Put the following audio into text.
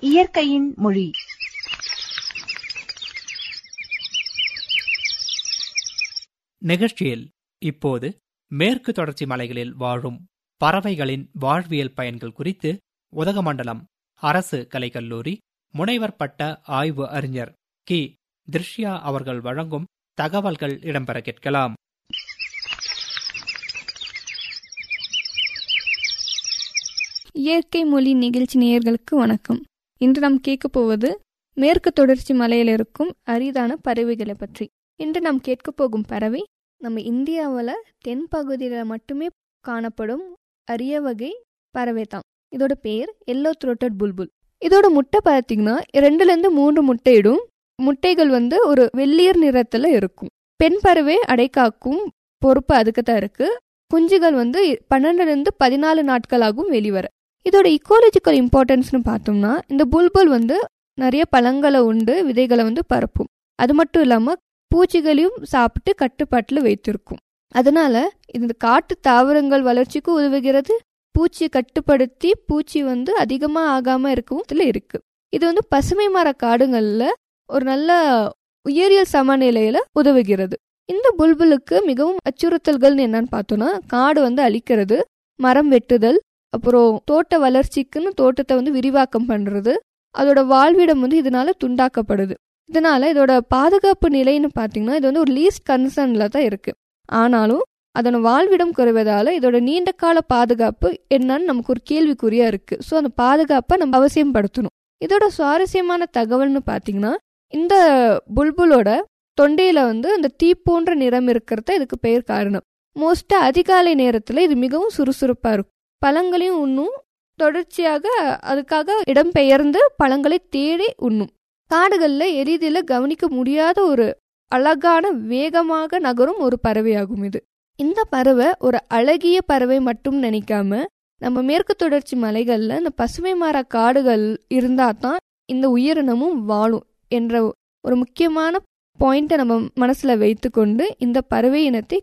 இயற்கையின் மொழி நிகழ்ச்சியில் இப்போது மேற்கு தொடர்ச்சி மலைகளில் வாழும் பறவைகளின் வாழ்வியல் பயன்கள் குறித்து உதகமண்டலம் அரசு கலைக்கல்லூரி முனைவர் பட்ட ஆய்வு அறிஞர் கி திருஷ்யா அவர்கள் வழங்கும் தகவல்கள் இடம்பெற கேட்கலாம் இயற்கை மொழி நிகழ்ச்சி நேயர்களுக்கு வணக்கம் இன்று நாம் கேட்க போவது மேற்கு தொடர்ச்சி மலையில் இருக்கும் அரிதான பறவைகளை பற்றி இன்று நாம் கேட்க போகும் பறவை நம்ம இந்தியாவில் தென் பகுதியில் மட்டுமே காணப்படும் அரிய வகை பறவை தான் இதோட பேர் எல்லோ த்ரோட்டட் புல்புல் இதோட முட்டை பார்த்தீங்கன்னா ரெண்டுலேருந்து மூன்று முட்டையிடும் முட்டைகள் வந்து ஒரு வெள்ளியர் நிறத்தில் இருக்கும் பெண் பறவை அடைக்காக்கும் பொறுப்பு அதுக்கு தான் இருக்கு குஞ்சுகள் வந்து பன்னெண்டுலேருந்து பதினாலு நாட்களாகும் வெளிவர இதோட இக்கோலஜிக்கல் இம்பார்ட்டன்ஸ்னு பார்த்தோம்னா இந்த புல்புல் வந்து நிறைய பழங்களை உண்டு விதைகளை வந்து பரப்பும் அது மட்டும் இல்லாமல் பூச்சிகளையும் சாப்பிட்டு கட்டுப்பாட்டில் வைத்திருக்கும் அதனால இந்த காட்டு தாவரங்கள் வளர்ச்சிக்கு உதவுகிறது பூச்சியை கட்டுப்படுத்தி பூச்சி வந்து அதிகமாக ஆகாமல் இருக்கவும் இதில் இருக்கு இது வந்து பசுமை மர காடுகளில் ஒரு நல்ல உயரியல் சமநிலையில உதவுகிறது இந்த புல்புலுக்கு மிகவும் அச்சுறுத்தல்கள்னு என்னன்னு பார்த்தோம்னா காடு வந்து அழிக்கிறது மரம் வெட்டுதல் அப்புறம் தோட்ட வளர்ச்சிக்குன்னு தோட்டத்தை வந்து விரிவாக்கம் பண்றது அதோட வாழ்விடம் வந்து இதனால துண்டாக்கப்படுது இதனால இதோட பாதுகாப்பு நிலைன்னு பார்த்தீங்கன்னா இது வந்து ஒரு லீஸ்ட் கன்சர்ன்ல தான் இருக்கு ஆனாலும் அதோட வாழ்விடம் குறைவதால இதோட நீண்ட கால பாதுகாப்பு என்னன்னு நமக்கு ஒரு கேள்விக்குறியா இருக்கு ஸோ அந்த பாதுகாப்பை நம்ம அவசியம் படுத்தணும் இதோட சுவாரஸ்யமான தகவல்னு பார்த்தீங்கன்னா இந்த புல்புலோட தொண்டையில வந்து அந்த தீ போன்ற நிறம் இருக்கிறத இதுக்கு பெயர் காரணம் மோஸ்டா அதிகாலை நேரத்துல இது மிகவும் சுறுசுறுப்பா இருக்கும் பழங்களையும் உண்ணும் தொடர்ச்சியாக அதுக்காக இடம்பெயர்ந்து பழங்களை தேடி உண்ணும் காடுகள்ல எளிதில் கவனிக்க முடியாத ஒரு அழகான வேகமாக நகரும் ஒரு பறவையாகும் இது இந்த பறவை ஒரு அழகிய பறவை மட்டும் நினைக்காம நம்ம மேற்கு தொடர்ச்சி மலைகள்ல இந்த பசுமை மர காடுகள் இருந்தா தான் இந்த உயிரினமும் வாழும் என்ற ஒரு முக்கியமான பாயிண்ட்டை நம்ம மனசுல வைத்துக்கொண்டு இந்த பறவை இனத்தை